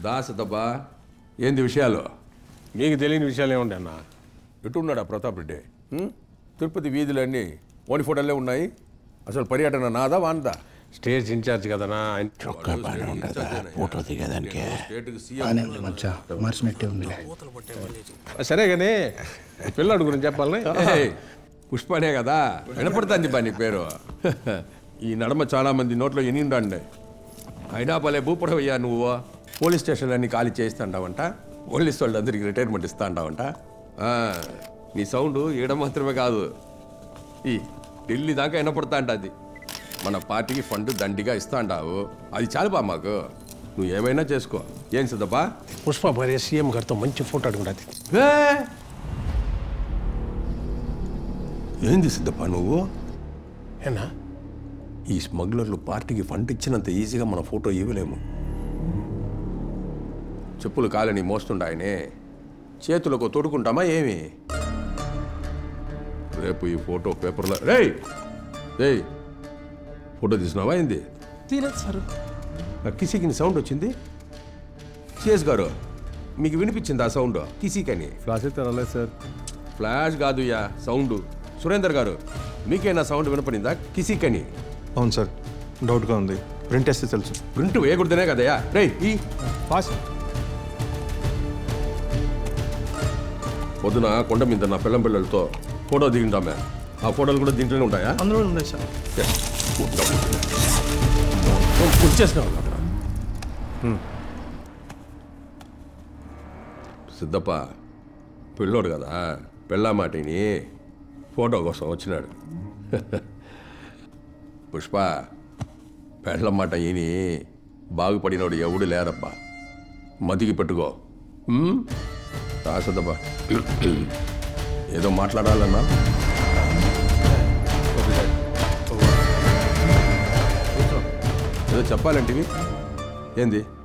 దాసదబ్బా ఏంది విషయాలు మీకు తెలియని విషయాలు ఏముండే అన్న ఎటు ఉన్నాడా ప్రతాప్ రెడ్డి ఉం? తిరుపతి వీధులన్నీ ఓని ఫోటోలే ఉన్నాయి అసలు పర్యటన నాదా వాందా స్టేజ్ ఇన్ఛార్జ్ కదనా ఆయన చొక్కా బాగానే ఉండదా ఫోటో దిగేదానికి స్టేట్కి సీఎం బాగానే ఉంది మచ్చా మార్చినట్టే ఉందిలే సరే కానీ పిల్లాడు గురించి చెప్పాలని ఏయ్, పుష్పనే కదా వినపడుతుంది బా నీ పేరు ఈ నడమ చాలా మంది నోట్లో ఎనిండండి అయినా భలే భూపడవయ్యా నువ్వు పోలీస్ స్టేషన్లన్నీ ఖాళీ చేస్తాంటావంట పోలీస్ వాళ్ళందరికీ రిటైర్మెంట్ ఇస్తా అంటావంట ఆ, నీ సౌండ్ ఈడ మాత్రమే కాదు ఈ ఢిల్లీ దాకా వినపడతా అంటది మన పార్టీకి ఫండ్ దండిగా ఇస్తా అంటావు అది చాలు బా మాకు నువ్వు ఏమైనా చేసుకో ఏం సిద్ధప్పా పుష్ప భార్య సీఎం గారితో మంచి ఫోటో అడుగుండది ఏ! ఏంది సిద్ధప్ప నువ్వు ఏనా ఈ స్మగ్లర్లు పార్టీకి ఫండ్ ఇచ్చినంత ఈజీగా మన ఫోటో ఇవ్వలేము చెప్పులు కాలని మోస్తుండాయనే చేతులకు తొడుకుంటామా ఏమి రేపు ఈ ఫోటో పేపర్లో రేయ్ రేయ్ ఫోటో తీసినావా ఏంది తీరదు సార్ ఆ కిసికిని సౌండ్ వచ్చింది సిఎస్ గారు మీకు వినిపించింది ఆ సౌండ్ కిసికని ఫ్లాష్ అయితే రాలేదు సార్ ఫ్లాష్ కాదు యా సౌండ్ సురేందర్ గారు మీకేనా సౌండ్ వినపడిందా కిసికని అవును సార్ డౌట్గా ఉంది ప్రింట్ వేస్తే తెలుసు ప్రింట్ వేయకూడదనే కదయా రేయ్ ఈ పాస్ పొద్దున కొండ మీద నా పిల్లం పిల్లలతో ఫోటో దిగింటామే ఆ ఫోటోలు కూడా దీంట్లోనే ఉంటాయా అందులో ఉన్నాయి సార్ వచ్చేసినావు అక్కడ సిద్ధప్ప పిల్లోడు కదా పిల్ల మాటిని ఫోటో కోసం వచ్చినాడు పుష్ప పెళ్ళ మాట ఈని బాగుపడినోడు ఎవడు లేరబ్బా మతికి పెట్టుకో ఉమ్? రా సిద్ధప్ప ఏదో మాట్లాడాలన్నా ఏదో చెప్పాలంటివి ఏంది